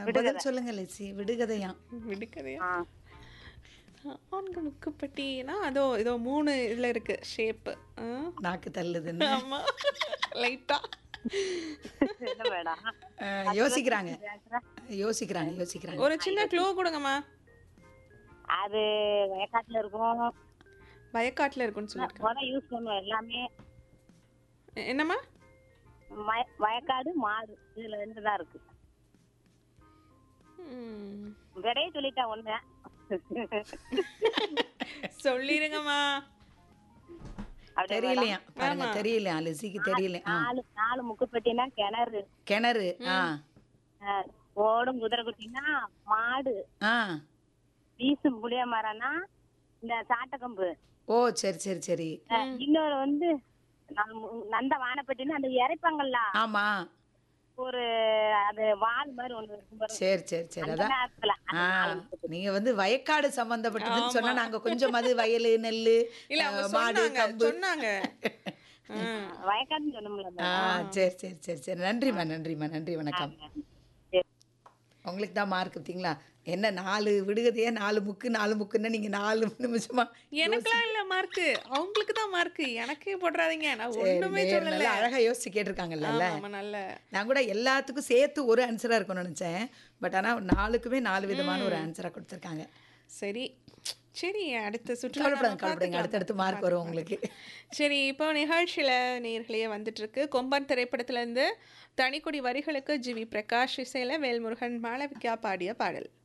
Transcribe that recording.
பதில் சொல்லுங்க லட்சி விடுகதையா விடுக்கதையா ஆ நான்கு முக்குப்பட்டினா அதோ இதோ மூணு இதுல இருக்கு ஷேப்பு நாக்கு தள்ளுதுன்னு ஆமா லைட்டா என்ன மேடம் அஹ், யோசிக்கிறாங்க யோசிக்கிறாங்க யோசிக்கிறாங்க ஒரு சின்ன க்ளூ கொடுங்கம்மா அது வயக்காட்டுல இருக்கும் வயக்காட்டுல இருக்குன்னு சொல்லிருக்கேன் முத யூஸ் பண்ணுவோம் எல்லாமே என்னம்மா வய- வயக்காடு மாடு இதுல ரெண்டு தான் இருக்கு ம். விடையே சொல்லிட்டேன் ஒண்ணு சொல்லிருங்கம்மா அப்படியே தெரியலையா பாருங்க தெரியலையா லட்சிக்கு தெரியல ஆ நாலு நாலு முக்குப்பட்டினா கிணறு கிணறு ஆ ஆ, ஓடும் குதிரை குட்டினா மாடு ஆ வீசும் புளிய மரம்னா இந்த சாட்டக்கம்பு ஓ சரி சரி சரி ஆ, இன்னொரு வந்து நம்ம- நந்த வானப்பட்டினா அந்த இறைப்பாங்கல்ல ஆமா ஒரு அது வால் மாதிரி ஒண்ணு இருக்கும் பாருங்க. சரி சரி சரி அந்த அதான் நேரத்துல ஆ நீங்க வந்து வயக்காடு சம்பந்தப்பட்டதுன்னு சொன்னா நாங்க கொஞ்சம் அது வயலு நெல்லு இல்ல அவங்க அஹ், மாடு சொன்னாங்க கம்பு சொன்னாங்க ம். வயக்காடுன்னு சொன்னோம்ல ஆ சரி சரி சரி சரி நன்றிம்மா நன்றிம்மா நன்றி வணக்கம் சரி. உங்களுக்கு தான் மார்க் பார்த்தீங்களா என்ன நாலு விடுகதையே நாலு முக்கு நாலு முக்குன்னா நீங்க நாலு நிமிஷமா எனக்கெல்லாம் இல்ல மார்க் அவங்களுக்கு தான் மார்க் எனக்கே போடுறாதீங்க நான் ஒண்ணுமே சரி, சொல்லல நல்லா அழகா யோசிச்சு கேட்டிருக்காங்கல்ல ஆமா நல்ல நான் கூட எல்லாத்துக்கும் சேர்த்து ஒரு ஆன்சரா இருக்கும்னு நினைச்சேன் பட் ஆனா நாலுக்குமே நாலு விதமான ஒரு ஆன்சரா கொடுத்துருக்காங்க சரி சரி அடுத்த சுற்றுலா கவலைப்படாங்க நம்ம கவலைப்படாங்க பார்த்துக்கலாம். அடுத்தடுத்து மார்க் வரும் உங்களுக்கு சரி இப்போ நிகழ்ச்சியில் நேர்களே வந்துட்டு இருக்கு கொம்பன் திரைப்படத்துல இருந்து தனிக்குடி வரிகளுக்கு ஜி வி பிரகாஷ் இசையில வேல்முருகன் மாளவிகா பாடிய பாடல்